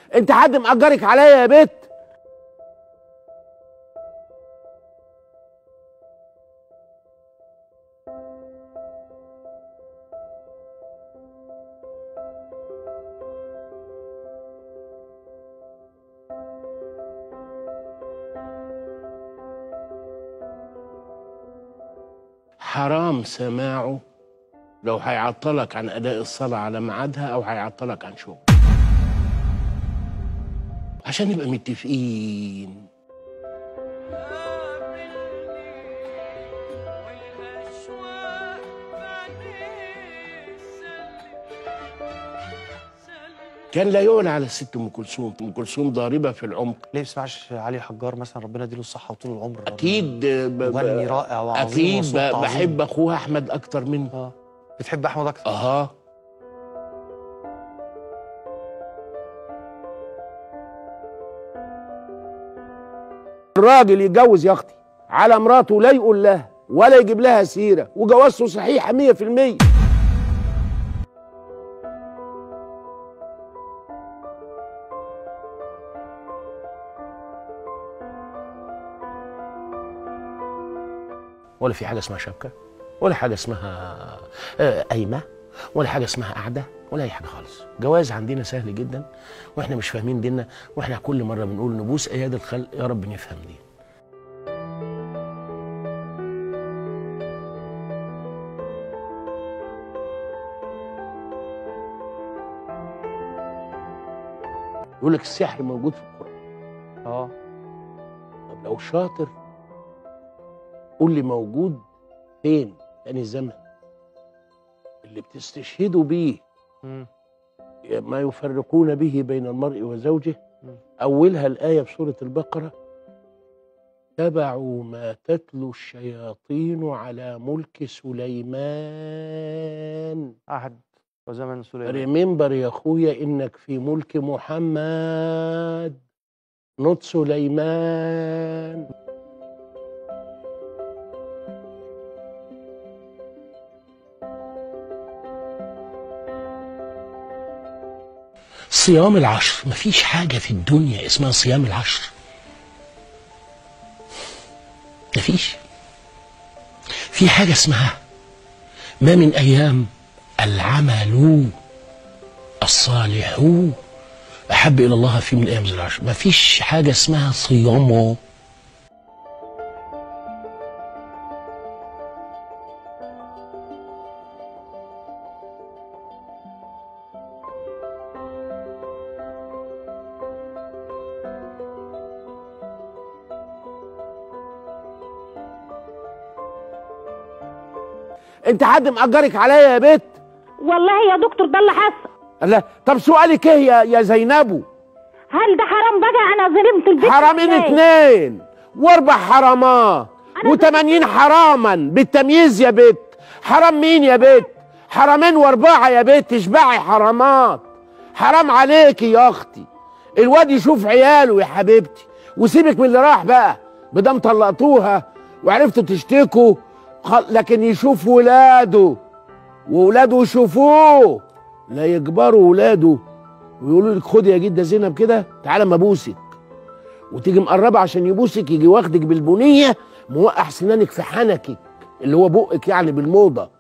انت حد مأجرك عليا يا بت حرام سماعه لو هيعطلك عن اداء الصلاه على ميعادها او هيعطلك عن شغل عشان نبقى متفقين كان لا يعلى على الست ام كلثوم ام كلثوم ضاربه في العمق ليه بتسمعش علي حجار مثلا ربنا يديله الصحه وطول العمر اكيد ب- ب- مغني رائع وعظيم اكيد وصوت ب- عظيم. بحب اخوها احمد اكتر منه اه بتحب احمد اكتر اها الراجل يتجوز يا اختي على مراته لا يقول لها ولا يجيب لها سيره وجوازته صحيحه 100% ولا في حاجه اسمها شبكه ولا حاجه اسمها آه، قايمه ولا حاجه اسمها قعده ولا اي حاجه خالص جواز عندنا سهل جدا واحنا مش فاهمين ديننا واحنا كل مره بنقول نبوس ايادي الخلق يا رب نفهم دين يقول لك السحر موجود في القران اه طب لو شاطر قول لي موجود فين يعني الزمن اللي بتستشهدوا بيه مم. ما يفرقون به بين المرء وزوجه مم. أولها الآية بسورة البقرة تبعوا ما تتلو الشياطين على ملك سليمان عهد وزمن سليمان ريمبر يا أخويا إنك في ملك محمد نوت سليمان صيام العشر مفيش حاجة في الدنيا اسمها صيام العشر مفيش في حاجة اسمها ما من أيام العمل الصالح أحب إلى الله في من الأيام العشر مفيش حاجة اسمها صيامه انت حد مأجرك عليا يا بت والله يا دكتور ده اللي حصل لا طب سؤالك ايه يا يا زينبو هل ده حرام بقى انا ظلمت البيت حرامين إزاي؟ اتنين واربع حرامات وتمانين حراما بالتمييز يا بت حرام مين يا بت حرامين واربعة يا بت اشبعي حرامات حرام عليكي يا اختي الواد يشوف عياله يا حبيبتي وسيبك من اللي راح بقى بدام طلقتوها وعرفتوا تشتكوا خ- لكن يشوف ولاده وولاده يشوفوه لا يجبروا ولاده ويقولوا لك خدي يا جده زينب كده تعالى ما ابوسك وتيجي مقربه عشان يبوسك يجي واخدك بالبنيه موقع سنانك في حنكك اللي هو بقك يعني بالموضه